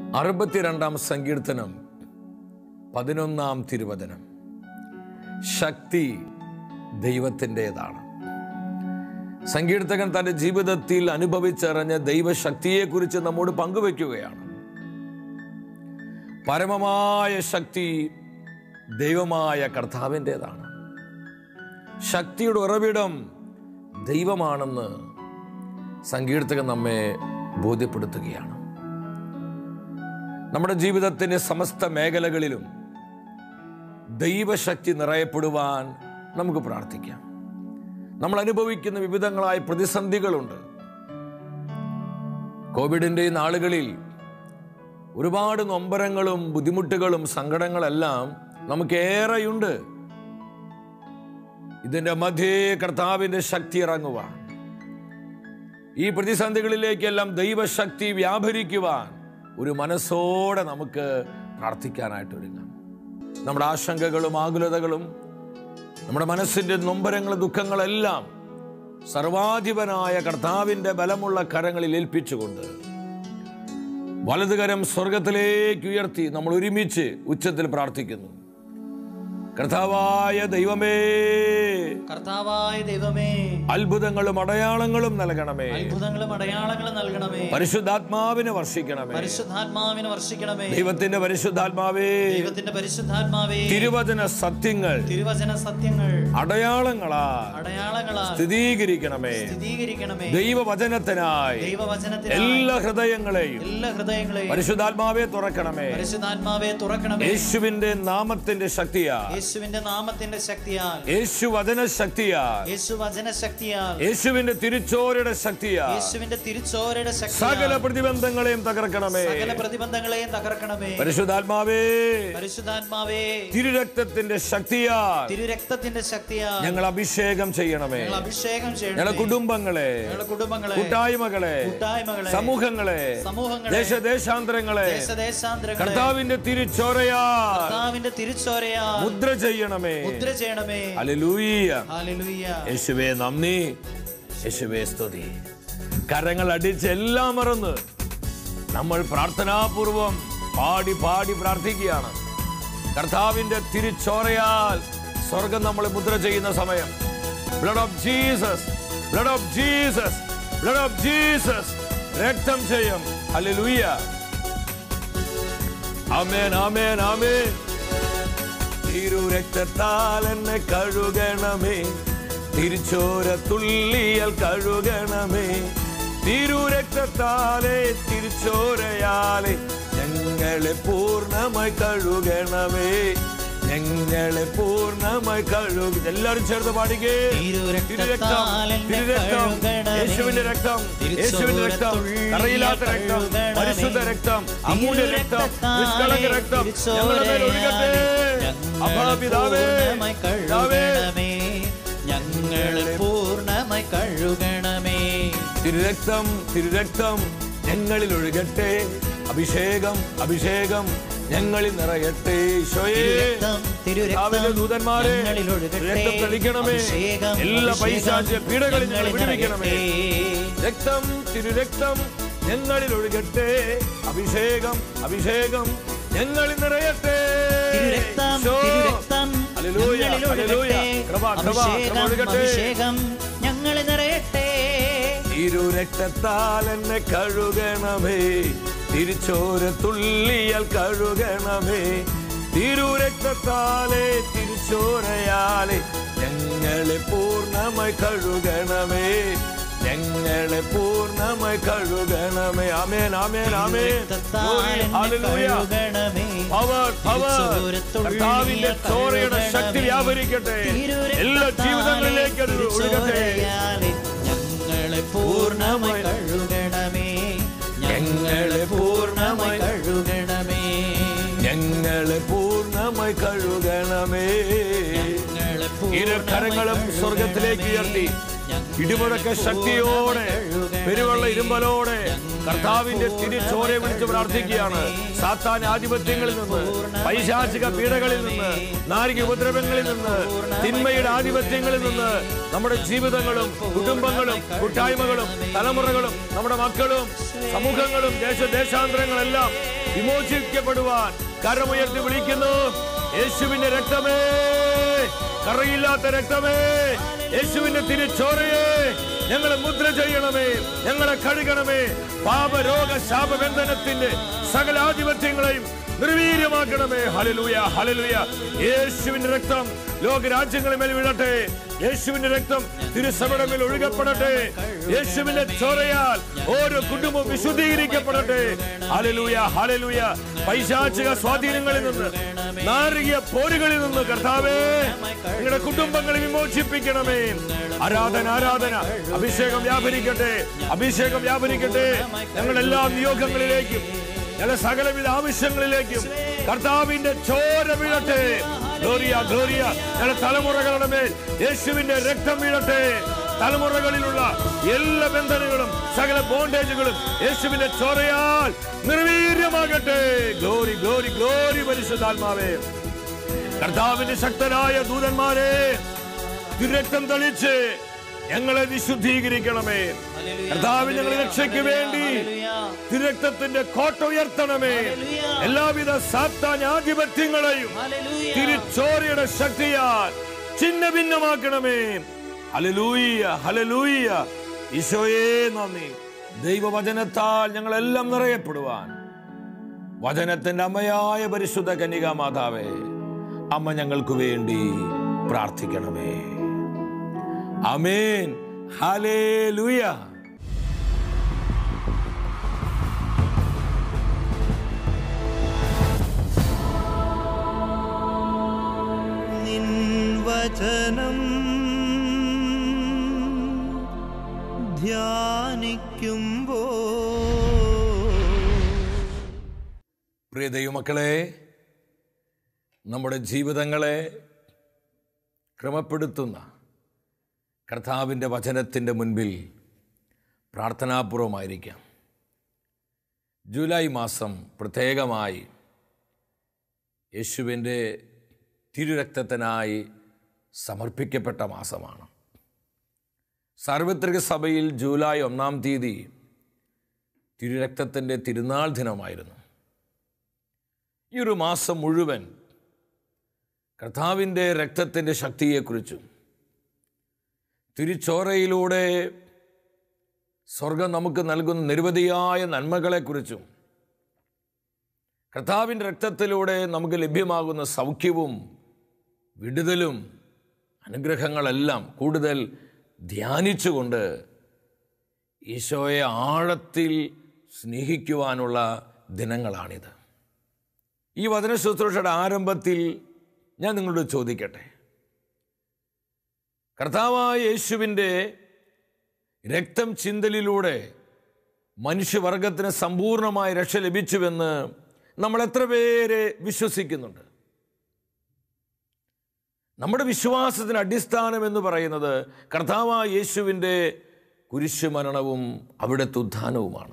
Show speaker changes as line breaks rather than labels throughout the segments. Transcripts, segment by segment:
അറുപത്തിരണ്ടാം സങ്കീർത്തനം പതിനൊന്നാം തിരുവചനം ശക്തി ദൈവത്തിൻ്റെതാണ് സങ്കീർത്തകൻ തൻ്റെ ജീവിതത്തിൽ അനുഭവിച്ചറിഞ്ഞ ദൈവശക്തിയെക്കുറിച്ച് നമ്മോട് പങ്കുവെക്കുകയാണ് പരമമായ ശക്തി ദൈവമായ കർത്താവിൻ്റെതാണ് ശക്തിയുടെ ഉറവിടം ദൈവമാണെന്ന് സങ്കീർത്തകൻ നമ്മെ ബോധ്യപ്പെടുത്തുകയാണ് നമ്മുടെ ജീവിതത്തിൻ്റെ സമസ്ത മേഖലകളിലും ദൈവശക്തി നിറയപ്പെടുവാൻ നമുക്ക് പ്രാർത്ഥിക്കാം നമ്മൾ അനുഭവിക്കുന്ന വിവിധങ്ങളായ പ്രതിസന്ധികളുണ്ട് കോവിഡിൻ്റെ ഈ നാളുകളിൽ ഒരുപാട് നൊമ്പരങ്ങളും ബുദ്ധിമുട്ടുകളും സങ്കടങ്ങളെല്ലാം നമുക്കേറെയുണ്ട് ഇതിൻ്റെ മധ്യേ കർത്താവിൻ്റെ ശക്തി ഇറങ്ങുവാൻ ഈ പ്രതിസന്ധികളിലേക്കെല്ലാം ദൈവശക്തി വ്യാപരിക്കുവാൻ ഒരു മനസ്സോടെ നമുക്ക് പ്രാർത്ഥിക്കാനായിട്ട് ഒരുങ്ങാം നമ്മുടെ ആശങ്കകളും ആകുലതകളും നമ്മുടെ മനസ്സിൻ്റെ നൊമ്പരങ്ങളും ദുഃഖങ്ങളെല്ലാം സർവാധിപനായ കർത്താവിൻ്റെ ബലമുള്ള കരങ്ങളിൽ ഏൽപ്പിച്ചുകൊണ്ട് വലതുകരം സ്വർഗത്തിലേക്ക് ഉയർത്തി നമ്മൾ ഒരുമിച്ച് ഉച്ചത്തിൽ പ്രാർത്ഥിക്കുന്നു കർത്താവായ ദൈവമേ
കർത്താവായ ദൈവമേ
അത്ഭുതങ്ങളും അടയാളങ്ങളും നൽകണമേ
അത്ഭുതങ്ങളും അടയാളങ്ങളും നൽകണമേ
പരിശുദ്ധാത്മാവിനെ വർഷിക്കണമേ
പരിശുദ്ധാത്മാവിനെ വർഷിക്കണമേ
ദൈവത്തിന്റെ പരിശുദ്ധാത്മാവേ
ദൈവത്തിന്റെ പരിശുദ്ധാത്മാവേ
തിരുവചന സത്യങ്ങൾ
തിരുവചന സത്യങ്ങൾ
അടയാളങ്ങളാ
അടയാളങ്ങളാൽ
സ്ഥിരീകരിക്കണമേ
സ്ഥിരീകരിക്കണമേ
ദൈവവചനത്തിനായി
ദൈവവചനത്തിന്
എല്ലാ ഹൃദയങ്ങളെയും
എല്ലാ ഹൃദയങ്ങളെയും
പരിശുദ്ധാത്മാവെ തുറക്കണമേ
പരിശുദ്ധാത്മാവെ തുറക്കണമേ
യേശുവിന്റെ നാമത്തിന്റെ ശക്തിയാ
യേശുവിന്റെ നാമത്തിന്റെ ശക്തിയാൽ
യേശു വചന ശക്തിയാ
യേശു വചന ശക്തിയാൽ
യേശുവിന്റെ തിരുച്ചോരയുടെ ശക്തിയാ
യേശുവിന്റെ തിരുച്ചോരയുടെ
സകല
ശക്തിയാൽ
പ്രതിബന്ധങ്ങളെയും തകർക്കണമേ
സകല പ്രതിബന്ധങ്ങളെയും തകർക്കണമേ
പരിശുദ്ധാത്മാവേ
പരിശുദ്ധാത്മാവേ
തിരുരക്തത്തിന്റെ ശക്തിയാൽ
തിരുരക്തത്തിന്റെ ശക്തിയാൽ
ഞങ്ങൾ അഭിഷേകം ചെയ്യണമേ
ഞങ്ങൾ അഭിഷേകം
ഞങ്ങളുടെ
ചെയ്യണമേ
കുടുംബങ്ങളെ
ഞങ്ങളുടെ കുടുംബങ്ങളെ
കൂട്ടായ്മകളെ
കൂട്ടായ്മകളെ
സമൂഹങ്ങളെ
സമൂഹങ്ങളെ
ദേശദേശാന്തരങ്ങളെ
ദേശദേശാന്തരങ്ങളെ
കർത്താവിന്റെ തിരുച്ചോരയാ
കർത്താവിന്റെ തിരുച്ചോരയാൽ
മുദ്ര ചെയ്യണമേ
മുദ്ര ചെയ്യണമേ
അലലൂയ
ഹല്ലേലൂയ
യേശുവേ നന്ദി യേശുവേ സ്തുതി കരങ്ങൾ അടിച്ച് എല്ലാം മറന്ന് നമ്മൾ പ്രാർത്ഥനാപൂർവം പാടി പാടി പ്രാർത്ഥിക്കുകയാണ് കർത്താവിന്റെ തിരിച്ചോറയാൽ സ്വർഗം നമ്മളെ മുദ്ര ചെയ്യുന്ന സമയം blood of Jesus blood of Jesus blood of Jesus രക്തം ചെയ്യും ഹല്ലേലൂയ ആമേൻ ആമേൻ ആമേൻ തിരു രക്തത്താൽ എന്നെ കഴുകണമേ തിരിച്ചോര തുള്ളിയൽ കഴുകണമേ തിരു രക്തത്താലെ തിരിച്ചോരയാലെ ഞങ്ങളെ പൂർണ്ണമായി കഴുകണമേ ഞങ്ങളെ പൂർണ്ണമായി കഴുകി എല്ലാവരും ചേർന്ന് പാടിക്കേ
തിരുരക്തത്താൽ എന്നെ
തിരുരക്തം
കഴുകണമേ.
യേശുവിന്റെ രക്തം യേശുവിന്റെ രക്തം കറയില്ലാത്ത രക്തം പരിശുദ്ധ രക്തം അമൂല്യ രക്തം നിഷ്കളങ്ക രക്തം ഞങ്ങളുടെ മേൽ ഒഴുകട്ടെ അഭാപിതാവേ പിതാവേ,
ഞങ്ങളെ പൂർണ്ണമായി കഴുകണമേ
തിരുരക്തം തിരുരക്തം ഞങ്ങളിൽ ഒഴുകട്ടെ അഭിഷേകം അഭിഷേകം ഞങ്ങളിൽ നിറയട്ടെ ഈശോയേ
തിരുരക്തം, തിരുരക്തം
കർത്താവിന്റെ ദൂതന്മാരെ
ഞങ്ങളിൽ ഒഴുകട്ടെ.
രക്തം തെളിക്കണമേ
അഭിഷേകം,
എല്ലാ
അഭിഷേകം
പൈശാചിക പീഡകളിൽ ഞങ്ങൾ
ഞങ്ങളിൽ
വിടുവിക്കണമേ
നിറയട്ടെ.
രക്തം തിരുരക്തം ഞങ്ങളിൽ ഒഴുകട്ടെ അഭിഷേകം അഭിഷേകം ഞങ്ങളിൽ നിറയട്ടെ
തിരുരക്തം
ഈശോ.
തിരുരക്തം
ഹല്ലേലൂയ,
ഞങ്ങളിൽ
ഹല്ലേലൂയ.
ഒഴുകട്ടെ.
കൃപ, കൃപ, കൃപ
അഭിഷേകം
ഒഴുകട്ടെ.
അഭിഷേകം ഞങ്ങളിൽ നിറയട്ടെ
തിരു രക്തത്താൽ എന്നെ കഴുകണമേ തിരിച്ചോര തുള്ളിയാൽ കഴുകണമേ തിരു രക്തത്താലെ തിരിച്ചോരയാലെ ഞങ്ങളെ പൂർണ്ണമായി കഴുകണമേ ഞങ്ങളെ പൂർണ്ണമായി കഴുകണമേ ആമേൻ ആമേൻ ആമേൻ
തിരുരക്തത്താൽ എന്നെ
ഹല്ലേലൂയ
കഴുകണമേ.
പവർ പവർ
തിരുച്ചോരത്തുള്ളിയ
കർത്താവിന്റെ ചോരയുടെ ശക്തി
കഴുകണമേ.
വ്യാപരിക്കട്ടെ എല്ലാ
തിരുരക്തത്താലെ
ജീവിതങ്ങളിലേക്ക് അത് ഒഴുകട്ടെ
തിരുച്ചോരയാലെ ഞങ്ങളെ പൂർണ്ണമായി കഴുകണമേ ഞങ്ങളെ പൂർണ്ണമായി കഴുകണമേ
ഞങ്ങളെ പൂർണ്ണമായി കഴുകണമേ
ഞങ്ങളെ
ഇരു കരങ്ങളും സ്വർഗത്തിലേക്ക് ഉയർത്തി ഇടിമുഴക്ക ശക്തിയോടെ പെരുവെള്ള ഇരുമ്പലോടെ കർത്താവിന്റെ തിരിച്ചോരെ വിളിച്ച് പ്രാർത്ഥിക്കുകയാണ് സാത്താൻ ആധിപത്യങ്ങളിൽ നിന്ന് പൈശാചിക പീഡകളിൽ നിന്ന് നാരിക ഉപദ്രവങ്ങളിൽ നിന്ന് തിന്മയുടെ ആധിപത്യങ്ങളിൽ നിന്ന് നമ്മുടെ ജീവിതങ്ങളും കുടുംബങ്ങളും കൂട്ടായ്മകളും തലമുറകളും നമ്മുടെ മക്കളും സമൂഹങ്ങളും ദേശദേശാന്തരങ്ങളെല്ലാം വിമോചിക്കപ്പെടുവാൻ കരമുയർത്തി വിളിക്കുന്നു യേശുവിന്റെ രക്തമേ കറയില്ലാത്ത രക്തമേ യേശുവിന്റെ തിരിച്ചോറയെ ഞങ്ങളെ മുദ്ര ചെയ്യണമേ ഞങ്ങളെ കഴുകണമേ പാപരോഗ ശാപബന്ധനത്തിന്റെ സകല ആധിപത്യങ്ങളെയും നിർവീര്യമാക്കണമേ ഹലലൂയ ഹലലൂയ യേശുവിന്റെ രക്തം ലോകരാജ്യങ്ങളെ മേൽ വീഴട്ടെ യേശുവിന്റെ രക്തം തിരുസഭയുടെ മേൽ ഒഴുകപ്പെടട്ടെ യേശുവിന്റെ ചോരയാൽ ഓരോ കുടുംബവും വിശുദ്ധീകരിക്കപ്പെടട്ടെ ഹലലൂയ ഹലലൂയ പൈശാചിക സ്വാധീനങ്ങളിൽ നിന്ന് നാരകീയ പോരുകളിൽ നിന്ന് കർത്താവേ നിങ്ങളുടെ കുടുംബങ്ങളെ വിമോചിപ്പിക്കണമേ ആരാധന ആരാധന അഭിഷേകം വ്യാപരിക്കട്ടെ അഭിഷേകം വ്യാപരിക്കട്ടെ ഞങ്ങളുടെ എല്ലാ നിയോഗങ്ങളിലേക്കും ഞങ്ങളുടെ സകലവിധ ആവശ്യങ്ങളിലേക്കും കർത്താവിന്റെ ചോര വീഴട്ടെ ഗ്ലോറിയ ഗ്ലോറിയ ഞങ്ങളുടെ തലമുറകളുടെ മേൽ യേശുവിന്റെ രക്തം വീഴട്ടെ തലമുറകളിലുള്ള എല്ലാ ബന്ധനങ്ങളും സകല ബോണ്ടേജുകളും യേശുവിന്റെ ചോരയാൽ നിർവീര്യമാകട്ടെ ഗ്ലോറി ഗ്ലോറി ഗ്ലോറി പരിശുദ്ധാത്മാവേ കർത്താവിന്റെ ശക്തരായ ദൂതന്മാരെ തിരക്തം തെളിച്ച് ഞങ്ങളെ വിശുദ്ധീകരിക്കണമേ കർത്താവിന് ഞങ്ങളുടെ രക്ഷയ്ക്ക് വേണ്ടി തിരക്തത്തിന്റെ കോട്ട ഉയർത്തണമേ എല്ലാവിധ സാത്താനാധിപത്യങ്ങളെയും തിരിച്ചോരയുടെ ശക്തിയാൽ ചിന്ന ഭിന്നമാക്കണമേ ഹലലൂയ ഹലലൂയ ഈശോയെ നന്ദി ദൈവവചനത്താൽ ഞങ്ങളെല്ലാം നിറയപ്പെടുവാൻ വചനത്തിന്റെ അമ്മയായ പരിശുദ്ധ കന്യക മാതാവേ അമ്മ ഞങ്ങൾക്ക് വേണ്ടി പ്രാർത്ഥിക്കണമേ അമേൻ ഹലേലൂയ
നിൻ വചനം ധ്യാനിക്കുമ്പോ
പ്രിയ ദൈവമക്കളെ നമ്മുടെ ജീവിതങ്ങളെ ക്രമപ്പെടുത്തുന്ന കർത്താവിൻ്റെ വചനത്തിൻ്റെ മുൻപിൽ പ്രാർത്ഥനാപൂർവമായിരിക്കാം ജൂലൈ മാസം പ്രത്യേകമായി യേശുവിൻ്റെ തിരുരക്തത്തിനായി സമർപ്പിക്കപ്പെട്ട മാസമാണ് സാർവത്രിക സഭയിൽ ജൂലൈ ഒന്നാം തീയതി തിരുരക്തത്തിൻ്റെ തിരുനാൾ ദിനമായിരുന്നു ഈ ഒരു മാസം മുഴുവൻ കർത്താവിൻ്റെ രക്തത്തിൻ്റെ ശക്തിയെക്കുറിച്ചും തിരിച്ചോരയിലൂടെ സ്വർഗം നമുക്ക് നൽകുന്ന നിരവധിയായ നന്മകളെക്കുറിച്ചും കർത്താവിൻ്റെ രക്തത്തിലൂടെ നമുക്ക് ലഭ്യമാകുന്ന സൗഖ്യവും വിടുതലും അനുഗ്രഹങ്ങളെല്ലാം കൂടുതൽ ധ്യാനിച്ചുകൊണ്ട് ഈശോയെ ആഴത്തിൽ സ്നേഹിക്കുവാനുള്ള ദിനങ്ങളാണിത് ഈ വചന ശുശ്രൂഷയുടെ ആരംഭത്തിൽ ഞാൻ നിങ്ങളോട് ചോദിക്കട്ടെ കർത്താവായ യേശുവിൻ്റെ രക്തം ചിന്തലിലൂടെ മനുഷ്യവർഗത്തിന് സമ്പൂർണമായ രക്ഷ ലഭിച്ചുവെന്ന് നമ്മൾ എത്ര പേര് വിശ്വസിക്കുന്നുണ്ട് നമ്മുടെ വിശ്വാസത്തിന് അടിസ്ഥാനം എന്ന് പറയുന്നത് കർത്താവായ യേശുവിൻ്റെ കുരിശുമരണവും അവിടുത്തെ ഉത്ഥാനവുമാണ്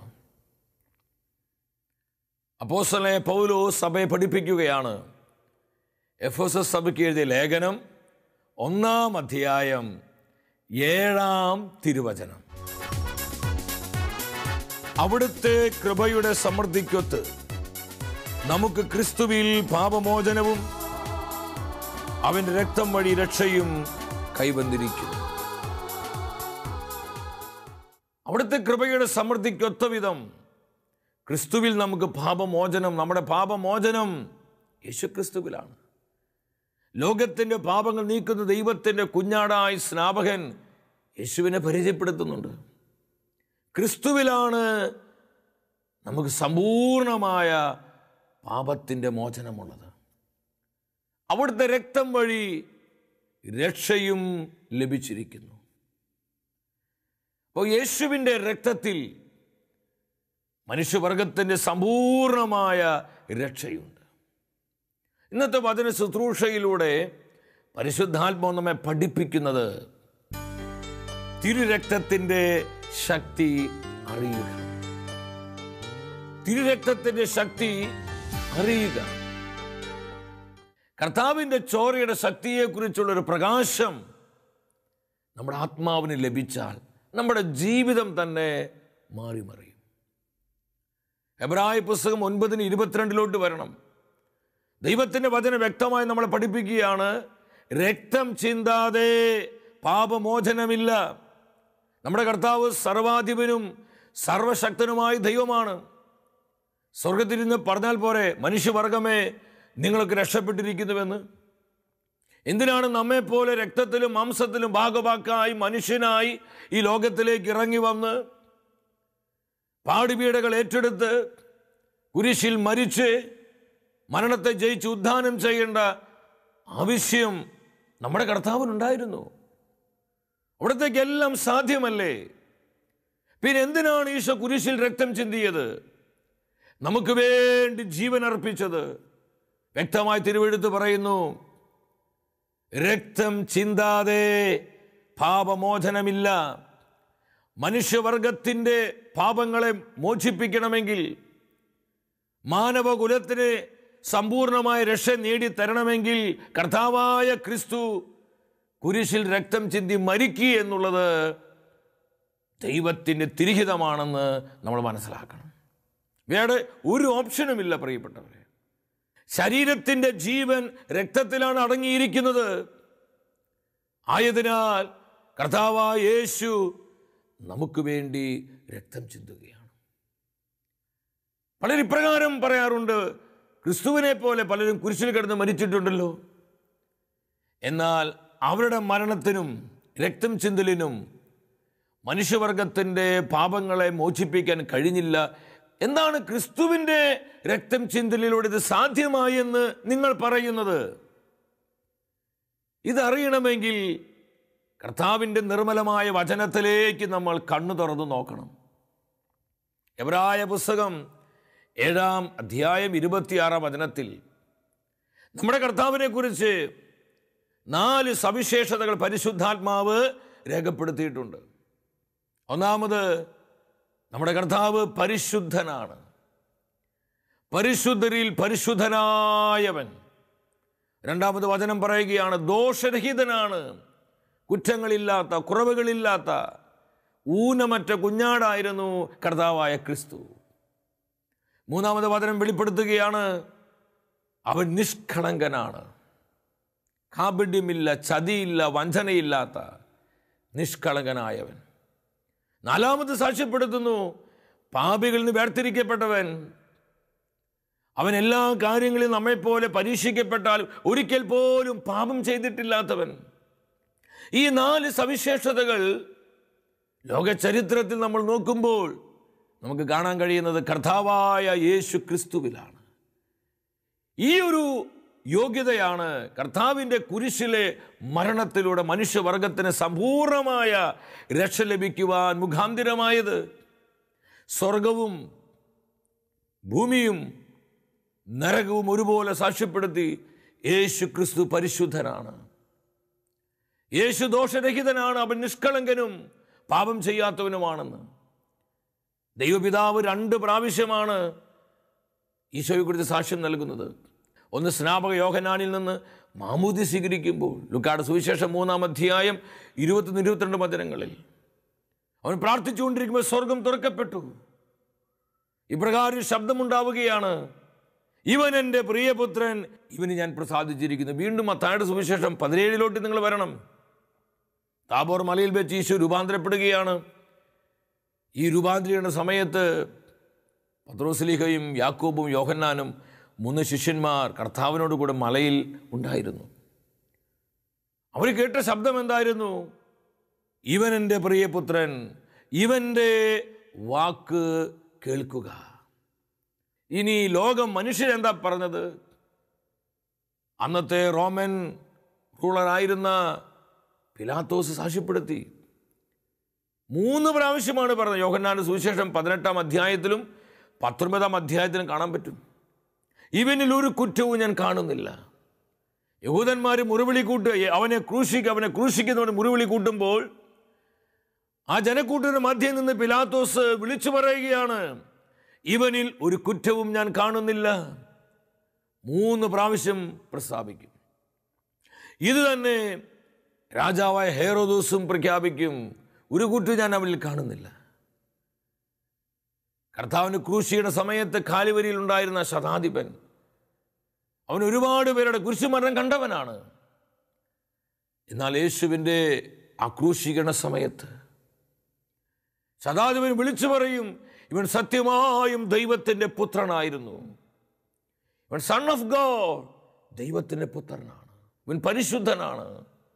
അപ്പോസ്തലനെ പൗലോ സഭയെ പഠിപ്പിക്കുകയാണ് എഫ് എസ് എസ് സഭയ്ക്ക് എഴുതിയ ലേഖനം ഒന്നാം അധ്യായം ഏഴാം തിരുവചനം അവിടുത്തെ കൃപയുടെ സമൃദ്ധിക്കൊത്ത് നമുക്ക് ക്രിസ്തുവിൽ പാപമോചനവും അവന്റെ രക്തം വഴി രക്ഷയും കൈവന്നിരിക്കുന്നു അവിടുത്തെ കൃപയുടെ സമൃദ്ധിക്കൊത്ത വിധം ക്രിസ്തുവിൽ നമുക്ക് പാപമോചനം നമ്മുടെ പാപമോചനം യേശുക്രിസ്തുവിലാണ് ലോകത്തിൻ്റെ പാപങ്ങൾ നീക്കുന്ന ദൈവത്തിൻ്റെ കുഞ്ഞാടായി സ്നാപകൻ യേശുവിനെ പരിചയപ്പെടുത്തുന്നുണ്ട് ക്രിസ്തുവിലാണ് നമുക്ക് സമ്പൂർണമായ പാപത്തിൻ്റെ മോചനമുള്ളത് അവിടുത്തെ രക്തം വഴി രക്ഷയും ലഭിച്ചിരിക്കുന്നു അപ്പോൾ യേശുവിൻ്റെ രക്തത്തിൽ മനുഷ്യവർഗത്തിൻ്റെ സമ്പൂർണമായ രക്ഷയുണ്ട് ഇന്നത്തെ വചന ശുശ്രൂഷയിലൂടെ പരിശുദ്ധാത്മാവ് നമ്മെ പഠിപ്പിക്കുന്നത് തിരുരക്തത്തിൻ്റെ ശക്തി അറിയുക തിരുരക്തത്തിൻ്റെ ശക്തി അറിയുക കർത്താവിൻ്റെ ചോരയുടെ ശക്തിയെക്കുറിച്ചുള്ള ഒരു പ്രകാശം നമ്മുടെ ആത്മാവിന് ലഭിച്ചാൽ നമ്മുടെ ജീവിതം തന്നെ മാറി മറിയും എബ്രായ പുസ്തകം ഒൻപതിന് ഇരുപത്തിരണ്ടിലോട്ട് വരണം ദൈവത്തിൻ്റെ വചനം വ്യക്തമായി നമ്മളെ പഠിപ്പിക്കുകയാണ് രക്തം ചിന്താതെ പാപമോചനമില്ല നമ്മുടെ കർത്താവ് സർവാധിപനും സർവശക്തനുമായ ദൈവമാണ് സ്വർഗത്തിൽ നിന്ന് പറഞ്ഞാൽ പോരെ മനുഷ്യവർഗമേ നിങ്ങൾക്ക് രക്ഷപ്പെട്ടിരിക്കുന്നുവെന്ന് എന്തിനാണ് നമ്മെപ്പോലെ രക്തത്തിലും മാംസത്തിലും ഭാഗവാക്കായി മനുഷ്യനായി ഈ ലോകത്തിലേക്ക് ഇറങ്ങി വന്ന് പാടുപീടകൾ ഏറ്റെടുത്ത് കുരിശിൽ മരിച്ച് മരണത്തെ ജയിച്ച് ഉദ്ധാനം ചെയ്യേണ്ട ആവശ്യം നമ്മുടെ കർത്താവിനുണ്ടായിരുന്നു അവിടത്തേക്കെല്ലാം സാധ്യമല്ലേ പിന്നെ എന്തിനാണ് ഈശോ കുരിശിൽ രക്തം ചിന്തിയത് നമുക്ക് വേണ്ടി ജീവൻ അർപ്പിച്ചത് വ്യക്തമായി തിരുവെഴുത്ത് പറയുന്നു രക്തം ചിന്താതെ പാപമോചനമില്ല മനുഷ്യവർഗത്തിൻ്റെ പാപങ്ങളെ മോചിപ്പിക്കണമെങ്കിൽ മാനവകുലത്തിന് സമ്പൂർണമായ രക്ഷ നേടിത്തരണമെങ്കിൽ കർത്താവായ ക്രിസ്തു കുരിശിൽ രക്തം ചിന്തി മരിക്കുക എന്നുള്ളത് ദൈവത്തിൻ്റെ തിരിഹിതമാണെന്ന് നമ്മൾ മനസ്സിലാക്കണം വേറെ ഒരു ഓപ്ഷനുമില്ല പ്രിയപ്പെട്ടവരെ ശരീരത്തിൻ്റെ ജീവൻ രക്തത്തിലാണ് അടങ്ങിയിരിക്കുന്നത് ആയതിനാൽ കർത്താവായ യേശു നമുക്ക് വേണ്ടി രക്തം ചിന്തുകയാണ് പലരും ഇപ്രകാരം പറയാറുണ്ട് ക്രിസ്തുവിനെ പോലെ പലരും കുരിശിൽ കിടന്ന് മരിച്ചിട്ടുണ്ടല്ലോ എന്നാൽ അവരുടെ മരണത്തിനും രക്തം ചിന്തലിനും മനുഷ്യവർഗത്തിൻ്റെ പാപങ്ങളെ മോചിപ്പിക്കാൻ കഴിഞ്ഞില്ല എന്താണ് ക്രിസ്തുവിൻ്റെ രക്തം ചിന്തലിലൂടെ ഇത് സാധ്യമായി എന്ന് നിങ്ങൾ പറയുന്നത് ഇതറിയണമെങ്കിൽ കർത്താവിൻ്റെ നിർമ്മലമായ വചനത്തിലേക്ക് നമ്മൾ കണ്ണു തുറന്നു നോക്കണം എബ്രായ പുസ്തകം ഏഴാം അധ്യായം ഇരുപത്തിയാറാം വചനത്തിൽ നമ്മുടെ കർത്താവിനെ കുറിച്ച് നാല് സവിശേഷതകൾ പരിശുദ്ധാത്മാവ് രേഖപ്പെടുത്തിയിട്ടുണ്ട് ഒന്നാമത് നമ്മുടെ കർത്താവ് പരിശുദ്ധനാണ് പരിശുദ്ധരിൽ പരിശുദ്ധനായവൻ രണ്ടാമത് വചനം പറയുകയാണ് ദോഷരഹിതനാണ് കുറ്റങ്ങളില്ലാത്ത കുറവുകളില്ലാത്ത ഊനമറ്റ കുഞ്ഞാടായിരുന്നു കർത്താവായ ക്രിസ്തു മൂന്നാമത് വചനം വെളിപ്പെടുത്തുകയാണ് അവൻ നിഷ്കളങ്കനാണ് കാപഢ്യമില്ല ചതിയില്ല വഞ്ചനയില്ലാത്ത നിഷ്കളങ്കനായവൻ നാലാമത് സാക്ഷ്യപ്പെടുത്തുന്നു പാപികളിൽ നിന്ന് വേർതിരിക്കപ്പെട്ടവൻ അവൻ എല്ലാ കാര്യങ്ങളിലും നമ്മെപ്പോലെ പരീക്ഷിക്കപ്പെട്ടാലും ഒരിക്കൽ പോലും പാപം ചെയ്തിട്ടില്ലാത്തവൻ ഈ നാല് സവിശേഷതകൾ ലോക ചരിത്രത്തിൽ നമ്മൾ നോക്കുമ്പോൾ നമുക്ക് കാണാൻ കഴിയുന്നത് കർത്താവായ യേശു ക്രിസ്തുവിലാണ് ഈ ഒരു യോഗ്യതയാണ് കർത്താവിൻ്റെ കുരിശിലെ മരണത്തിലൂടെ മനുഷ്യവർഗത്തിന് സമ്പൂർണമായ രക്ഷ ലഭിക്കുവാൻ മുഖാന്തിരമായത് സ്വർഗവും ഭൂമിയും നരകവും ഒരുപോലെ സാക്ഷ്യപ്പെടുത്തി യേശു ക്രിസ്തു പരിശുദ്ധനാണ് യേശു ദോഷരഹിതനാണ് അവൻ നിഷ്കളങ്കനും പാപം ചെയ്യാത്തവനുമാണെന്ന് ദൈവപിതാവ് രണ്ട് പ്രാവശ്യമാണ് ഈശോയെക്കുറിച്ച് സാക്ഷ്യം നൽകുന്നത് ഒന്ന് സ്നാപക യോഹനാനിൽ നിന്ന് മാമൂതി സ്വീകരിക്കുമ്പോൾ ലുക്കാട് സുവിശേഷം മൂന്നാം അധ്യായം ഇരുപത്തൊന്ന് ഇരുപത്തിരണ്ട് വചനങ്ങളിൽ അവൻ പ്രാർത്ഥിച്ചുകൊണ്ടിരിക്കുമ്പോൾ സ്വർഗം തുറക്കപ്പെട്ടു ഇപ്രകാരം ശബ്ദമുണ്ടാവുകയാണ് ഇവൻ എൻ്റെ പ്രിയപുത്രൻ ഇവന് ഞാൻ പ്രസാദിച്ചിരിക്കുന്നു വീണ്ടും മത്തായുടെ സുവിശേഷം പതിനേഴിലോട്ട് നിങ്ങൾ വരണം താബോർ മലയിൽ വെച്ച് ഈശോ രൂപാന്തരപ്പെടുകയാണ് ഈ രൂപാന്തരീകരണ സമയത്ത് പത്രോസ്ലീഹയും യാക്കോബും യോഹന്നാനും മൂന്ന് ശിഷ്യന്മാർ കർത്താവിനോട് കൂടെ മലയിൽ ഉണ്ടായിരുന്നു അവർ കേട്ട ശബ്ദം എന്തായിരുന്നു ഇവൻ എൻ്റെ പ്രിയപുത്രൻ ഇവൻ്റെ വാക്ക് കേൾക്കുക ഇനി ലോകം മനുഷ്യരെന്താ പറഞ്ഞത് അന്നത്തെ റോമൻ റൂളറായിരുന്ന പിലാത്തോസ് സാക്ഷ്യപ്പെടുത്തി മൂന്ന് പ്രാവശ്യമാണ് പറഞ്ഞത് യോഹന്നാന്റെ സുവിശേഷം പതിനെട്ടാം അധ്യായത്തിലും പത്തൊൻപതാം അധ്യായത്തിലും കാണാൻ പറ്റും ഇവനിൽ ഒരു കുറ്റവും ഞാൻ കാണുന്നില്ല യഹൂദന്മാർ മുറിവിളി കൂട്ട് അവനെ ക്രൂശിക്ക് അവനെ ക്രൂശിക്കുന്നവന് മുറിവിളി കൂട്ടുമ്പോൾ ആ ജനക്കൂട്ടിന്റെ മധ്യയിൽ നിന്ന് പിലാത്തോസ് വിളിച്ചു പറയുകയാണ് ഇവനിൽ ഒരു കുറ്റവും ഞാൻ കാണുന്നില്ല മൂന്ന് പ്രാവശ്യം പ്രസ്താവിക്കും ഇത് തന്നെ രാജാവായ ഹേറോദോസും പ്രഖ്യാപിക്കും ഒരു കുറ്റം ഞാൻ അവനിൽ കാണുന്നില്ല കർത്താവിന് ക്രൂശിയുടെ സമയത്ത് കാലുവരിയിൽ ഉണ്ടായിരുന്ന ശതാധിപൻ അവൻ ഒരുപാട് പേരുടെ കുരിശുമരണം കണ്ടവനാണ് എന്നാൽ യേശുവിൻ്റെ ആ ക്രൂശീകരണ സമയത്ത് ശതാധിപൻ വിളിച്ചു പറയും ഇവൻ സത്യമായും ദൈവത്തിൻ്റെ പുത്രനായിരുന്നു ഇവൻ സൺ ഓഫ് ഗോഡ് ദൈവത്തിൻ്റെ പുത്രനാണ് ഇവൻ പരിശുദ്ധനാണ്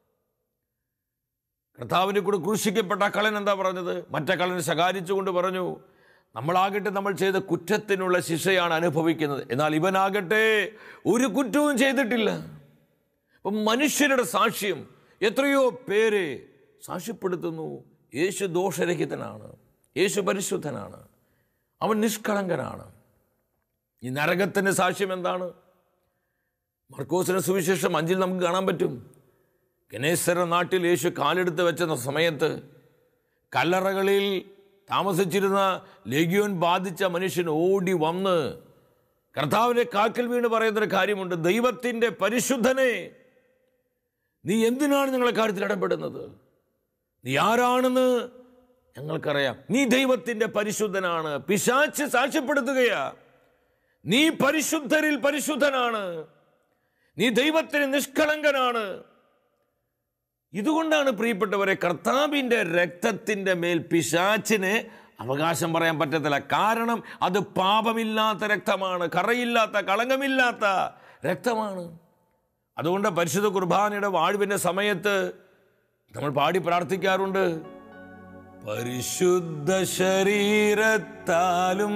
കർത്താവിനെ കൂടെ ക്രൂശിക്കപ്പെട്ട ആ കളൻ എന്താ പറഞ്ഞത് മറ്റേ കളനെ ശകാരിച്ചുകൊണ്ട് പറഞ്ഞു നമ്മളാകട്ടെ നമ്മൾ ചെയ്ത കുറ്റത്തിനുള്ള ശിക്ഷയാണ് അനുഭവിക്കുന്നത് എന്നാൽ ഇവനാകട്ടെ ഒരു കുറ്റവും ചെയ്തിട്ടില്ല അപ്പം മനുഷ്യരുടെ സാക്ഷ്യം എത്രയോ പേരെ സാക്ഷ്യപ്പെടുത്തുന്നു യേശു ദോഷരഹിതനാണ് യേശു പരിശുദ്ധനാണ് അവൻ നിഷ്കളങ്കനാണ് ഈ നരകത്തിൻ്റെ സാക്ഷ്യം എന്താണ് മർക്കോസിന്റെ സുവിശേഷം അഞ്ചിൽ നമുക്ക് കാണാൻ പറ്റും ഗണേശ്വര നാട്ടിൽ യേശു കാലെടുത്ത് വെച്ച സമയത്ത് കല്ലറകളിൽ താമസിച്ചിരുന്ന ലെഗ്യോൻ ബാധിച്ച മനുഷ്യൻ ഓടി വന്ന് കർത്താവിനെ കാക്കൽ വീണ് പറയുന്നൊരു കാര്യമുണ്ട് ദൈവത്തിൻ്റെ പരിശുദ്ധനെ നീ എന്തിനാണ് ഞങ്ങളെ കാര്യത്തിൽ ഇടപെടുന്നത് നീ ആരാണെന്ന് ഞങ്ങൾക്കറിയാം നീ ദൈവത്തിൻ്റെ പരിശുദ്ധനാണ് പിശാച്ച് സാക്ഷ്യപ്പെടുത്തുകയാ നീ പരിശുദ്ധരിൽ പരിശുദ്ധനാണ് നീ ദൈവത്തിന് നിഷ്കളങ്കനാണ് ഇതുകൊണ്ടാണ് പ്രിയപ്പെട്ടവരെ കർത്താവിൻ്റെ രക്തത്തിൻ്റെ മേൽ പിശാച്ചിന് അവകാശം പറയാൻ പറ്റത്തില്ല കാരണം അത് പാപമില്ലാത്ത രക്തമാണ് കറയില്ലാത്ത കളങ്കമില്ലാത്ത രക്തമാണ് അതുകൊണ്ട് പരിശുദ്ധ കുർബാനയുടെ വാഴ്വിൻ്റെ സമയത്ത് നമ്മൾ പാടി പ്രാർത്ഥിക്കാറുണ്ട് പരിശുദ്ധ ശരീരത്താലും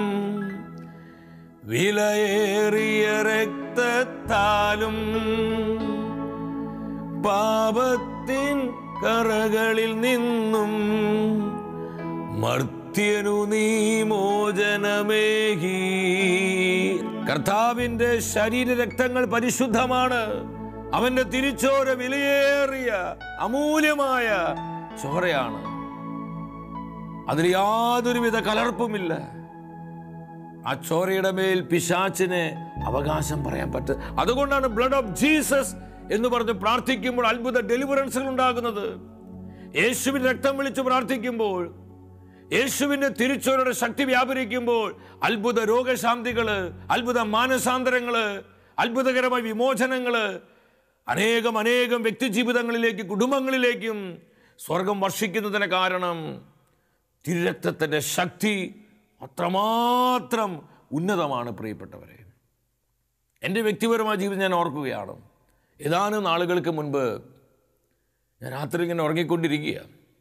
വിലയേറിയ രക്തത്താലും പാപത്തിൻ കറകളിൽ നിന്നും മർത്യനു നീ മോചനമേകി കർത്താവിന്റെ ശരീര രക്തങ്ങൾ പരിശുദ്ധമാണ് അവന്റെ തിരിച്ചോര വിലയേറിയ അമൂല്യമായ ചോരയാണ് അതിൽ യാതൊരുവിധ കലർപ്പുമില്ല ആ ചോരയുടെ മേൽ പിശാച്ചിന് അവകാശം പറയാൻ പറ്റും അതുകൊണ്ടാണ് ബ്ലഡ് ഓഫ് ജീസസ് എന്ന് പറഞ്ഞ് പ്രാർത്ഥിക്കുമ്പോൾ അത്ഭുത ഡെലിവറൻസുകൾ ഉണ്ടാകുന്നത് യേശുവിൻ രക്തം വിളിച്ച് പ്രാർത്ഥിക്കുമ്പോൾ യേശുവിന്റെ തിരിച്ചോരുടെ ശക്തി വ്യാപരിക്കുമ്പോൾ അത്ഭുത രോഗശാന്തികള് അത്ഭുത മാനസാന്തരങ്ങള് അത്ഭുതകരമായ വിമോചനങ്ങള് അനേകം അനേകം വ്യക്തിജീവിതങ്ങളിലേക്ക് കുടുംബങ്ങളിലേക്കും സ്വർഗം വർഷിക്കുന്നതിന് കാരണം തിരുരക്തത്തിൻ്റെ ശക്തി അത്രമാത്രം ഉന്നതമാണ് പ്രിയപ്പെട്ടവരെ എൻ്റെ വ്യക്തിപരമായ ജീവിതം ഞാൻ ഓർക്കുകയാണ് ഏതാനും നാളുകൾക്ക് മുൻപ് ഞാൻ രാത്രി ഇങ്ങനെ ഉറങ്ങിക്കൊണ്ടിരിക്കുക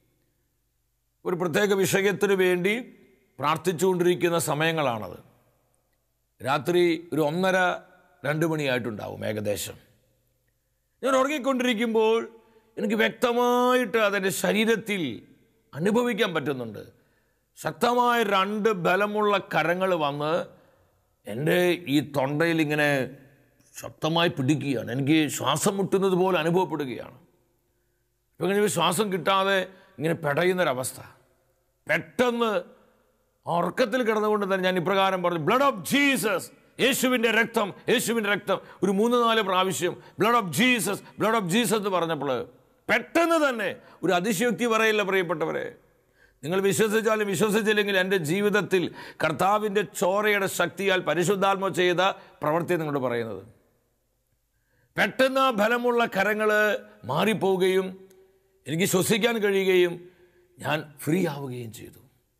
ഒരു പ്രത്യേക വിഷയത്തിന് വേണ്ടി പ്രാർത്ഥിച്ചുകൊണ്ടിരിക്കുന്ന സമയങ്ങളാണത് രാത്രി ഒരു ഒന്നര രണ്ട് മണിയായിട്ടുണ്ടാവും ഏകദേശം ഞാൻ ഉറങ്ങിക്കൊണ്ടിരിക്കുമ്പോൾ എനിക്ക് വ്യക്തമായിട്ട് അതെൻ്റെ ശരീരത്തിൽ അനുഭവിക്കാൻ പറ്റുന്നുണ്ട് ശക്തമായ രണ്ട് ബലമുള്ള കരങ്ങൾ വന്ന് എൻ്റെ ഈ തൊണ്ടയിൽ ഇങ്ങനെ ശക്തമായി പിടിക്കുകയാണ് എനിക്ക് ശ്വാസം മുട്ടുന്നത് പോലെ അനുഭവപ്പെടുകയാണ് ഇപ്പം ഇങ്ങനെ ശ്വാസം കിട്ടാതെ ഇങ്ങനെ പെടയുന്നൊരവസ്ഥ പെട്ടെന്ന് ആ ഉറക്കത്തിൽ കിടന്നുകൊണ്ട് തന്നെ ഞാൻ ഇപ്രകാരം പറഞ്ഞു ബ്ലഡ് ഓഫ് ജീസസ് യേശുവിൻ്റെ രക്തം യേശുവിൻ്റെ രക്തം ഒരു മൂന്ന് നാല് പ്രാവശ്യം blood of Jesus blood of Jesus എന്ന് പറഞ്ഞപ്പോൾ പെട്ടെന്ന് തന്നെ ഒരു അതിശയോക്തി പറയില്ല പ്രിയപ്പെട്ടവരെ നിങ്ങൾ വിശ്വസിച്ചാലും വിശ്വസിച്ചില്ലെങ്കിൽ എൻ്റെ ജീവിതത്തിൽ കർത്താവിൻ്റെ ചോരയുടെ ശക്തിയാൽ പരിശുദ്ധാത്മ ചെയ്ത പ്രവൃത്തി നിങ്ങളോട് പറയുന്നത് പെട്ടെന്ന് ആ ബലമുള്ള കരങ്ങൾ മാറിപ്പോവുകയും എനിക്ക് ശ്വസിക്കാൻ കഴിയുകയും ഞാൻ ഫ്രീ ആവുകയും ചെയ്തു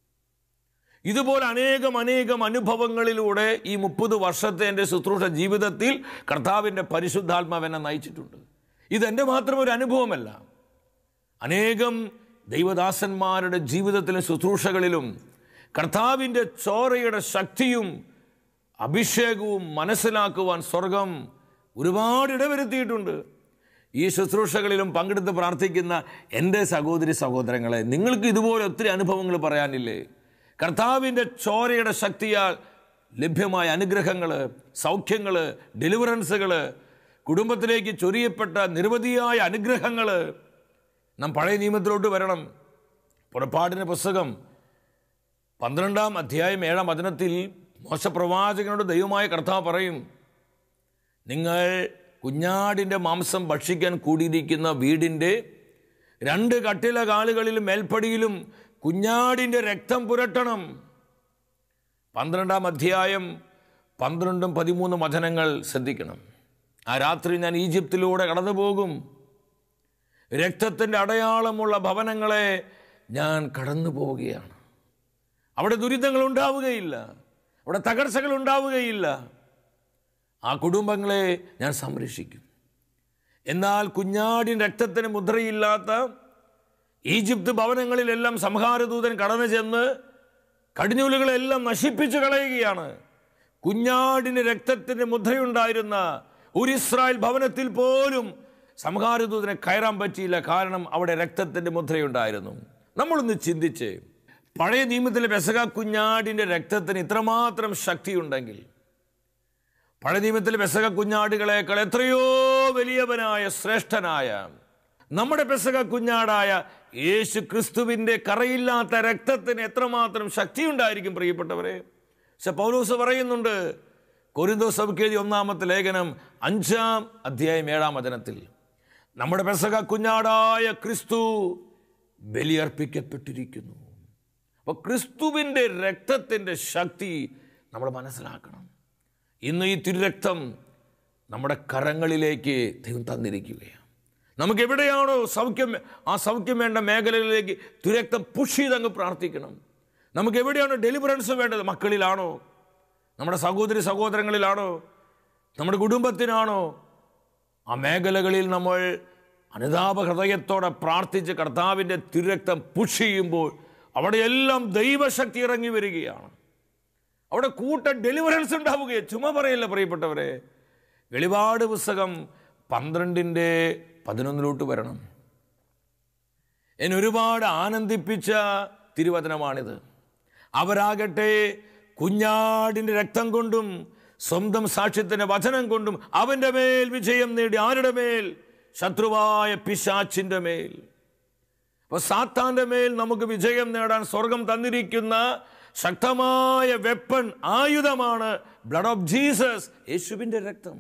ഇതുപോലെ അനേകം അനേകം അനുഭവങ്ങളിലൂടെ ഈ മുപ്പത് വർഷത്തെ എൻ്റെ ശുശ്രൂഷ ജീവിതത്തിൽ കർത്താവിൻ്റെ പരിശുദ്ധാത്മാവ് എന്നെ നയിച്ചിട്ടുണ്ട് ഇതെൻ്റെ മാത്രം ഒരു അനുഭവമല്ല അനേകം ദൈവദാസന്മാരുടെ ജീവിതത്തിലും ശുശ്രൂഷകളിലും കർത്താവിൻ്റെ ചോരയുടെ ശക്തിയും അഭിഷേകവും മനസ്സിലാക്കുവാൻ സ്വർഗം ഒരുപാട് ഇടവരുത്തിയിട്ടുണ്ട് ഈ ശുശ്രൂഷകളിലും പങ്കെടുത്ത് പ്രാർത്ഥിക്കുന്ന എൻ്റെ സഹോദരി സഹോദരങ്ങളെ നിങ്ങൾക്ക് ഇതുപോലെ ഒത്തിരി അനുഭവങ്ങൾ പറയാനില്ലേ കർത്താവിൻ്റെ ചോരയുടെ ശക്തിയാൽ ലഭ്യമായ അനുഗ്രഹങ്ങൾ സൗഖ്യങ്ങൾ ഡെലിവറൻസുകൾ കുടുംബത്തിലേക്ക് ചൊരിയപ്പെട്ട നിരവധിയായ അനുഗ്രഹങ്ങൾ നാം പഴയ നിയമത്തിലോട്ട് വരണം പുറപ്പാടിൻ്റെ പുസ്തകം പന്ത്രണ്ടാം അധ്യായം ഏഴാം വചനത്തിൽ മോശപ്രവാചകനോട് ദൈവമായ കർത്താവ് പറയും നിങ്ങൾ കുഞ്ഞാടിൻ്റെ മാംസം ഭക്ഷിക്കാൻ കൂടിയിരിക്കുന്ന വീടിൻ്റെ രണ്ട് കട്ടില കാലുകളിലും മേൽപ്പടിയിലും കുഞ്ഞാടിൻ്റെ രക്തം പുരട്ടണം പന്ത്രണ്ടാം അധ്യായം പന്ത്രണ്ടും പതിമൂന്നും വചനങ്ങൾ ശ്രദ്ധിക്കണം ആ രാത്രി ഞാൻ ഈജിപ്തിലൂടെ കടന്നു പോകും രക്തത്തിൻ്റെ അടയാളമുള്ള ഭവനങ്ങളെ ഞാൻ കടന്നു പോവുകയാണ് അവിടെ ദുരിതങ്ങൾ ഉണ്ടാവുകയില്ല അവിടെ തകർച്ചകൾ ഉണ്ടാവുകയില്ല ആ കുടുംബങ്ങളെ ഞാൻ സംരക്ഷിക്കും എന്നാൽ കുഞ്ഞാടിൻ രക്തത്തിന് മുദ്രയില്ലാത്ത ഈജിപ്ത് ഭവനങ്ങളിലെല്ലാം സംഹാരദൂതൻ കടന്നു ചെന്ന് കടിഞ്ഞൂലുകളെല്ലാം നശിപ്പിച്ചു കളയുകയാണ് കുഞ്ഞാടിന് രക്തത്തിന് മുദ്രയുണ്ടായിരുന്ന ഒരു ഇസ്രായേൽ ഭവനത്തിൽ പോലും സംഹാരദൂതനെ കയറാൻ പറ്റിയില്ല കാരണം അവിടെ രക്തത്തിൻ്റെ മുദ്രയുണ്ടായിരുന്നു നമ്മളൊന്ന് ചിന്തിച്ച് പഴയ നിയമത്തിലെ പെസക കുഞ്ഞാടിൻ്റെ രക്തത്തിന് ഇത്രമാത്രം ശക്തിയുണ്ടെങ്കിൽ പഴയ നിയമത്തിലെ പെസക കുഞ്ഞാടുകളേക്കാൾ എത്രയോ വലിയവനായ ശ്രേഷ്ഠനായ നമ്മുടെ പെസക കുഞ്ഞാടായ യേശു ക്രിസ്തുവിൻ്റെ കറയില്ലാത്ത രക്തത്തിന് എത്രമാത്രം ശക്തിയുണ്ടായിരിക്കും പ്രിയപ്പെട്ടവരെ പക്ഷെ പൗലോസ് പറയുന്നുണ്ട് കൊരിന്തോ സഭയ്ക്കെഴുതി ഒന്നാമത്തെ ലേഖനം അഞ്ചാം അധ്യായം ഏഴാം വചനത്തിൽ നമ്മുടെ പെസക കുഞ്ഞാടായ ക്രിസ്തു ബലിയർപ്പിക്കപ്പെട്ടിരിക്കുന്നു അപ്പോൾ ക്രിസ്തുവിൻ്റെ രക്തത്തിൻ്റെ ശക്തി നമ്മൾ മനസ്സിലാക്കണം ഇന്ന് ഈ തിരുരക്തം നമ്മുടെ കരങ്ങളിലേക്ക് ദൈവം തന്നിരിക്കുകയാണ് നമുക്ക് എവിടെയാണോ സൗഖ്യം ആ സൗഖ്യം വേണ്ട മേഖലകളിലേക്ക് തിരുരക്തം പുഷ് ചെയ്തങ്ങ് പ്രാർത്ഥിക്കണം നമുക്ക് എവിടെയാണോ ഡെലിവറൻസ് വേണ്ടത് മക്കളിലാണോ നമ്മുടെ സഹോദരി സഹോദരങ്ങളിലാണോ നമ്മുടെ കുടുംബത്തിനാണോ ആ മേഖലകളിൽ നമ്മൾ അനുതാപ ഹൃദയത്തോടെ പ്രാർത്ഥിച്ച് കർത്താവിൻ്റെ തിരുരക്തം പുഷ് ചെയ്യുമ്പോൾ അവിടെയെല്ലാം ദൈവശക്തി ഇറങ്ങി വരികയാണ് അവിടെ കൂട്ട ഡെലിവറൻസ് ഉണ്ടാവുകയെ ചുമ പറയല്ല പ്രിയപ്പെട്ടവരെ വെളിപാട് പുസ്തകം പന്ത്രണ്ടിൻ്റെ പതിനൊന്നിലോട്ട് വരണം എന്നെ ഒരുപാട് ആനന്ദിപ്പിച്ച തിരുവചനമാണിത് അവരാകട്ടെ കുഞ്ഞാടിൻ്റെ രക്തം കൊണ്ടും സ്വന്തം സാക്ഷ്യത്തിൻ്റെ വചനം കൊണ്ടും അവൻ്റെ മേൽ വിജയം നേടി ആരുടെ മേൽ ശത്രുവായ പിശാച്ചിൻ്റെ മേൽ അപ്പോൾ സാത്താൻ്റെ മേൽ നമുക്ക് വിജയം നേടാൻ സ്വർഗം തന്നിരിക്കുന്ന ശക്തമായ വെപ്പൺ ആയുധമാണ് ബ്ലഡ് ഓഫ് ജീസസ് യേശുവിൻ്റെ രക്തം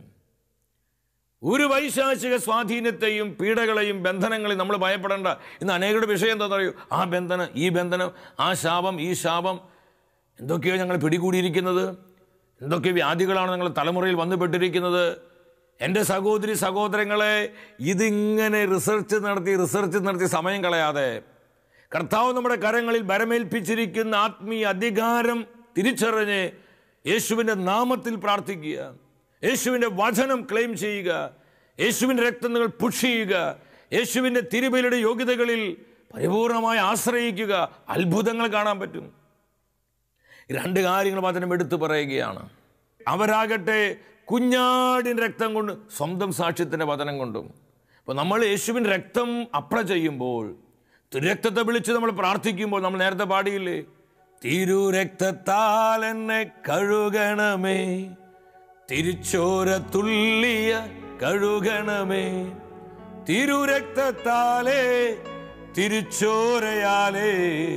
ഒരു വൈശാചിക സ്വാധീനത്തെയും പീഡകളെയും ബന്ധനങ്ങളെയും നമ്മൾ ഭയപ്പെടേണ്ട ഇന്ന് അനേകരുടെ വിഷയം എന്താ പറയൂ ആ ബന്ധനം ഈ ബന്ധനം ആ ശാപം ഈ ശാപം എന്തൊക്കെയോ ഞങ്ങൾ പിടികൂടിയിരിക്കുന്നത് എന്തൊക്കെ വ്യാധികളാണ് ഞങ്ങൾ തലമുറയിൽ വന്നുപെട്ടിരിക്കുന്നത് എൻ്റെ സഹോദരി സഹോദരങ്ങളെ ഇതിങ്ങനെ റിസർച്ച് നടത്തി റിസർച്ച് നടത്തി സമയം കളയാതെ കർത്താവ് നമ്മുടെ കരങ്ങളിൽ ബരമേൽപ്പിച്ചിരിക്കുന്ന ആത്മീയ അധികാരം തിരിച്ചറിഞ്ഞ് യേശുവിൻ്റെ നാമത്തിൽ പ്രാർത്ഥിക്കുക യേശുവിൻ്റെ വചനം ക്ലെയിം ചെയ്യുക യേശുവിൻ്റെ രക്തം നിങ്ങൾ പുഷ് ചെയ്യുക യേശുവിൻ്റെ തിരുബലിയുടെ യോഗ്യതകളിൽ പരിപൂർണമായി ആശ്രയിക്കുക അത്ഭുതങ്ങൾ കാണാൻ പറ്റും രണ്ട് കാര്യങ്ങൾ വചനം എടുത്തു പറയുകയാണ് അവരാകട്ടെ കുഞ്ഞാടിൻ്റെ രക്തം കൊണ്ട് സ്വന്തം സാക്ഷ്യത്തിൻ്റെ വചനം കൊണ്ടും അപ്പോൾ നമ്മൾ യേശുവിൻ്റെ രക്തം അപ്ലൈ ചെയ്യുമ്പോൾ തിരുരക്തത്തെ വിളിച്ച് നമ്മൾ പ്രാർത്ഥിക്കുമ്പോൾ നമ്മൾ നേരത്തെ പാടിയില്ലേ തിരു രക്തത്താൽ എന്നെ കഴുകണമേ തിരിച്ചോര തുള്ളിയ കഴുകണമേ തിരുരക്തത്താലേ തിരിച്ചോരയാലേ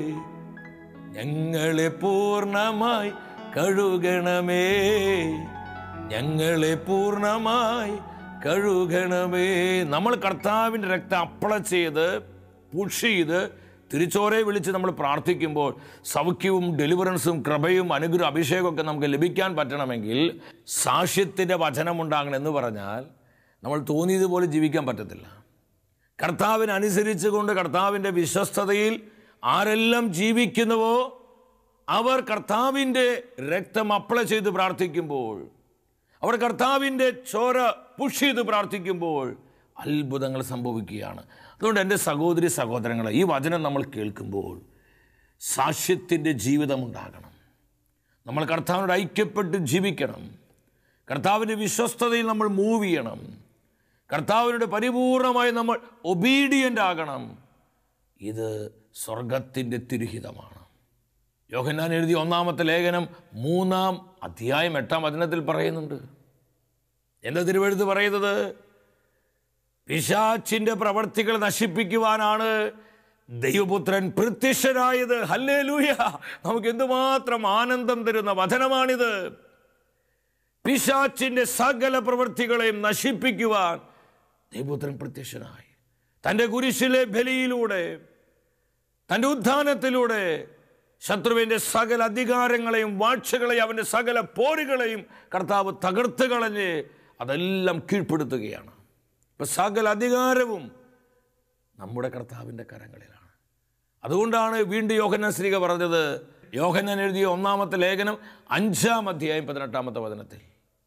ഞങ്ങളെ പൂർണ്ണമായി കഴുകണമേ ഞങ്ങളെ പൂർണ്ണമായി കഴുകണമേ നമ്മൾ കർത്താവിൻ്റെ രക്തം അപ്ലൈ ചെയ്ത് പുഷ് ചെയ്ത് തിരിച്ചോരെ വിളിച്ച് നമ്മൾ പ്രാർത്ഥിക്കുമ്പോൾ സൗഖ്യവും ഡെലിവറൻസും കൃപയും അനുഗ്രഹം അഭിഷേകമൊക്കെ നമുക്ക് ലഭിക്കാൻ പറ്റണമെങ്കിൽ സാക്ഷ്യത്തിൻ്റെ വചനമുണ്ടാകണം എന്ന് പറഞ്ഞാൽ നമ്മൾ തോന്നിയതുപോലെ ജീവിക്കാൻ പറ്റത്തില്ല കർത്താവിനെ അനുസരിച്ചുകൊണ്ട് കർത്താവിൻ്റെ വിശ്വസ്തതയിൽ ആരെല്ലാം ജീവിക്കുന്നുവോ അവർ കർത്താവിൻ്റെ രക്തം അപ്ലൈ ചെയ്ത് പ്രാർത്ഥിക്കുമ്പോൾ അവർ കർത്താവിൻ്റെ ചോര പുഷ് ചെയ്ത് പ്രാർത്ഥിക്കുമ്പോൾ അത്ഭുതങ്ങൾ സംഭവിക്കുകയാണ് അതുകൊണ്ട് എൻ്റെ സഹോദരി സഹോദരങ്ങളെ ഈ വചനം നമ്മൾ കേൾക്കുമ്പോൾ സാക്ഷ്യത്തിൻ്റെ ജീവിതം ഉണ്ടാകണം നമ്മൾ കർത്താവിനോട് ഐക്യപ്പെട്ട് ജീവിക്കണം കർത്താവിൻ്റെ വിശ്വസ്തതയിൽ നമ്മൾ മൂവ് ചെയ്യണം കർത്താവിനോട് പരിപൂർണമായി നമ്മൾ ഒബീഡിയൻ്റ് ആകണം ഇത് സ്വർഗത്തിൻ്റെ തിരുഹിതമാണ് യോഹന്നാൻ എഴുതിയ ഒന്നാമത്തെ ലേഖനം മൂന്നാം അധ്യായം എട്ടാം വചനത്തിൽ പറയുന്നുണ്ട് എന്താ തിരുവഴുത്ത് പറയുന്നത് പിശാച്ചിൻ്റെ പ്രവർത്തികൾ നശിപ്പിക്കുവാനാണ് ദൈവപുത്രൻ പ്രത്യക്ഷനായത് ഹല്ലേ ലൂയ നമുക്ക് എന്തുമാത്രം ആനന്ദം തരുന്ന വചനമാണിത് പിശാച്ചിൻ്റെ സകല പ്രവൃത്തികളെയും നശിപ്പിക്കുവാൻ ദൈവപുത്രൻ പ്രത്യക്ഷനായി തൻ്റെ കുരിശിലെ ബലിയിലൂടെ തൻ്റെ ഉത്ഥാനത്തിലൂടെ ശത്രുവിൻ്റെ സകല അധികാരങ്ങളെയും വാഴ്ചകളെയും അവൻ്റെ സകല പോരുകളെയും കർത്താവ് തകർത്ത് കളഞ്ഞ് അതെല്ലാം കീഴ്പ്പെടുത്തുകയാണ് ഇപ്പം സകല അധികാരവും നമ്മുടെ കർത്താവിൻ്റെ കരങ്ങളിലാണ് അതുകൊണ്ടാണ് വീണ്ടും യോഹന്നാൻ ശ്രീക പറഞ്ഞത് യോഹന്നാൻ എഴുതിയ ഒന്നാമത്തെ ലേഖനം അഞ്ചാം അധ്യായം പതിനെട്ടാമത്തെ വചനത്തിൽ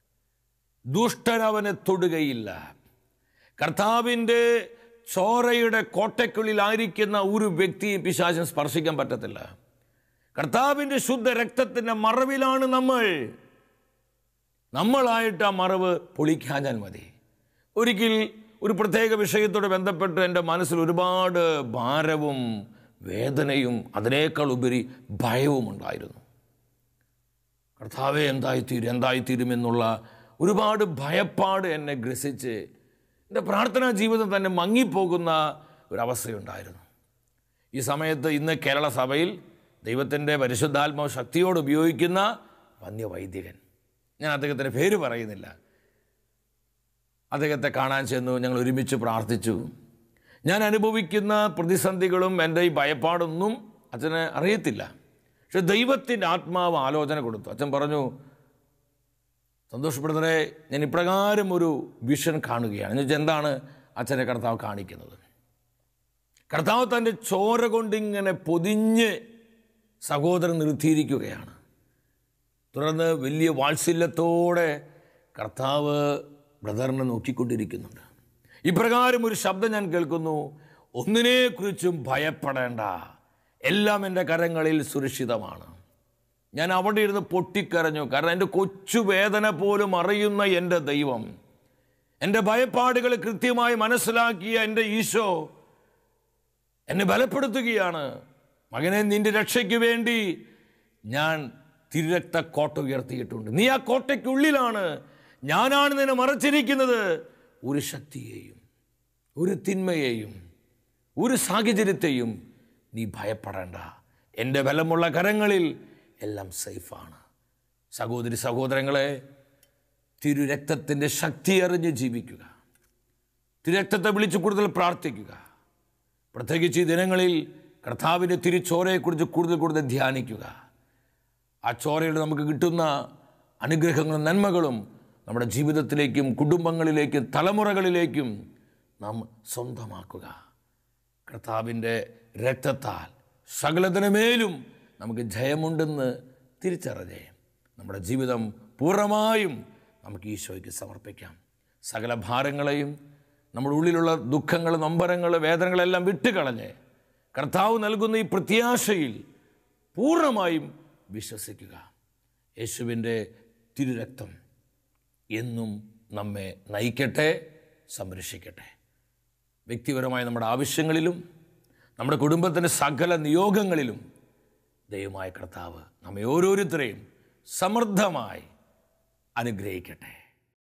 ദുഷ്ടൻ അവനെ തൊടുകയില്ല കർത്താവിൻ്റെ ചോരയുടെ കോട്ടയ്ക്കുള്ളിലായിരിക്കുന്ന ഒരു വ്യക്തിയും പിശാചിന് സ്പർശിക്കാൻ പറ്റത്തില്ല കർത്താവിൻ്റെ ശുദ്ധ രക്തത്തിൻ്റെ മറവിലാണ് നമ്മൾ നമ്മളായിട്ട് ആ മറവ് പൊളിക്കാഞ്ഞാൽ മതി ഒരിക്കൽ ഒരു പ്രത്യേക വിഷയത്തോട് ബന്ധപ്പെട്ട് എൻ്റെ മനസ്സിൽ ഒരുപാട് ഭാരവും വേദനയും അതിനേക്കാൾ ഉപരി ഭയവും ഉണ്ടായിരുന്നു കർത്താവെ എന്തായിത്തീരും എന്തായിത്തീരും എന്നുള്ള ഒരുപാട് ഭയപ്പാട് എന്നെ ഗ്രസിച്ച് എൻ്റെ പ്രാർത്ഥനാ ജീവിതം തന്നെ മങ്ങിപ്പോകുന്ന ഒരവസ്ഥയുണ്ടായിരുന്നു ഈ സമയത്ത് ഇന്ന് കേരള സഭയിൽ ദൈവത്തിൻ്റെ പരിശുദ്ധാത്മാവ് ശക്തിയോട് ഉപയോഗിക്കുന്ന വന്യവൈദികൻ ഞാൻ അദ്ദേഹത്തിൻ്റെ പേര് പറയുന്നില്ല അദ്ദേഹത്തെ കാണാൻ ചെന്നു ഞങ്ങൾ ഒരുമിച്ച് പ്രാർത്ഥിച്ചു ഞാൻ അനുഭവിക്കുന്ന പ്രതിസന്ധികളും എൻ്റെ ഈ ഭയപ്പാടൊന്നും അച്ഛന് അറിയത്തില്ല പക്ഷെ ദൈവത്തിൻ്റെ ആത്മാവ് ആലോചന കൊടുത്തു അച്ഛൻ പറഞ്ഞു സന്തോഷപ്പെടുന്നവരെ ഞാൻ ഇപ്രകാരം ഒരു വിഷൻ കാണുകയാണ് എന്ന് വെച്ചാൽ എന്താണ് അച്ഛനെ കർത്താവ് കാണിക്കുന്നത് കർത്താവ് തൻ്റെ ചോര കൊണ്ടിങ്ങനെ പൊതിഞ്ഞ് സഹോദരൻ നിർത്തിയിരിക്കുകയാണ് തുടർന്ന് വലിയ വാത്സല്യത്തോടെ കർത്താവ് ബ്രദറിനെ നോക്കിക്കൊണ്ടിരിക്കുന്നുണ്ട് ഇപ്രകാരം ഒരു ശബ്ദം ഞാൻ കേൾക്കുന്നു ഒന്നിനെക്കുറിച്ചും ഭയപ്പെടേണ്ട എല്ലാം എൻ്റെ കരങ്ങളിൽ സുരക്ഷിതമാണ് ഞാൻ അവിടെ ഇരുന്ന് പൊട്ടിക്കരഞ്ഞു കാരണം എൻ്റെ കൊച്ചു വേദന പോലും അറിയുന്ന എൻ്റെ ദൈവം എൻ്റെ ഭയപ്പാടുകൾ കൃത്യമായി മനസ്സിലാക്കിയ എൻ്റെ ഈശോ എന്നെ ബലപ്പെടുത്തുകയാണ് മകനെ നിന്റെ രക്ഷയ്ക്ക് വേണ്ടി ഞാൻ തിരുരക്ത കോട്ട ഉയർത്തിയിട്ടുണ്ട് നീ ആ കോട്ടയ്ക്കുള്ളിലാണ് ഞാനാണ് നിന്നെ മറച്ചിരിക്കുന്നത് ഒരു ശക്തിയെയും ഒരു തിന്മയെയും ഒരു സാഹചര്യത്തെയും നീ ഭയപ്പെടേണ്ട എൻ്റെ ബലമുള്ള കരങ്ങളിൽ എല്ലാം സേഫാണ് സഹോദരി സഹോദരങ്ങളെ തിരുരക്തത്തിൻ്റെ ശക്തി അറിഞ്ഞ് ജീവിക്കുക തിരുരക്തത്തെ വിളിച്ച് കൂടുതൽ പ്രാർത്ഥിക്കുക പ്രത്യേകിച്ച് ഈ ദിനങ്ങളിൽ കർത്താവിൻ്റെ തിരുച്ചോരയെക്കുറിച്ച് കൂടുതൽ കൂടുതൽ ധ്യാനിക്കുക ആ ചോരയിൽ നമുക്ക് കിട്ടുന്ന അനുഗ്രഹങ്ങളും നന്മകളും നമ്മുടെ ജീവിതത്തിലേക്കും കുടുംബങ്ങളിലേക്കും തലമുറകളിലേക്കും നാം സ്വന്തമാക്കുക കർത്താവിൻ്റെ രക്തത്താൽ സകലത്തിന് മേലും നമുക്ക് ജയമുണ്ടെന്ന് തിരിച്ചറിഞ്ഞേ നമ്മുടെ ജീവിതം പൂർണ്ണമായും നമുക്ക് ഈശോയ്ക്ക് സമർപ്പിക്കാം സകല ഭാരങ്ങളെയും നമ്മുടെ ഉള്ളിലുള്ള ദുഃഖങ്ങൾ നൊമ്പരങ്ങൾ വേദനകളെല്ലാം വിട്ടുകളഞ്ഞ് കർത്താവ് നൽകുന്ന ഈ പ്രത്യാശയിൽ പൂർണ്ണമായും വിശ്വസിക്കുക യേശുവിൻ്റെ തിരുരക്തം എന്നും നമ്മെ നയിക്കട്ടെ സംരക്ഷിക്കട്ടെ വ്യക്തിപരമായ നമ്മുടെ ആവശ്യങ്ങളിലും നമ്മുടെ കുടുംബത്തിൻ്റെ സകല നിയോഗങ്ങളിലും ദൈവമായ കർത്താവ് നമ്മെ ഓരോരുത്തരെയും സമൃദ്ധമായി അനുഗ്രഹിക്കട്ടെ